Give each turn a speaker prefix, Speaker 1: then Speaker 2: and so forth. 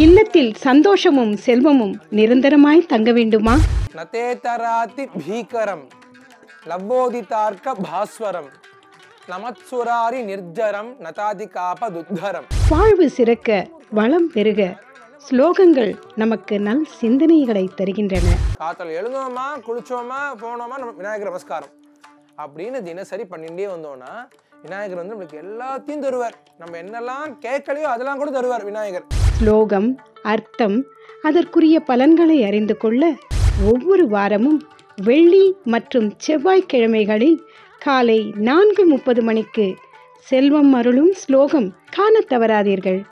Speaker 1: இல்லத்தில் சந்தோஷமும் செல்வமும் நிரந்தரமாய் தங்க வேண்டுமா
Speaker 2: நதேதராதி பீகரம் லவ்வோதிதார்க்க பாஸ்வரம் நமத்சுராரி நிர்ஜரம் நதாதி காபதுத்தரம்
Speaker 1: வாழ்வு சிறக்க வளம் பெருக ஸ்லோகங்கள் நமக்கு நல் சிந்தனைகளை தருகின்றன
Speaker 2: காத்தல் எழுந்தோமா குளிச்சோமா போனோமா நம்ம விநாயகர் நமஸ்காரம் அப்படின்னு தினசரி பண்ணிட்டே வந்தோம்னா விநாயகர் வந்து நம்மளுக்கு எல்லாத்தையும் தருவார் நம்ம என்னெல்லாம் கேட்கலையோ அதெல்லாம் கூட தருவார் விநாயகர்
Speaker 1: ஸ்லோகம் அர்த்தம் அதற்குரிய பலன்களை அறிந்து கொள்ள ஒவ்வொரு வாரமும் வெள்ளி மற்றும் செவ்வாய்க்கிழமைகளில் காலை நான்கு முப்பது மணிக்கு செல்வம் அருளும் ஸ்லோகம் காணத் தவறாதீர்கள்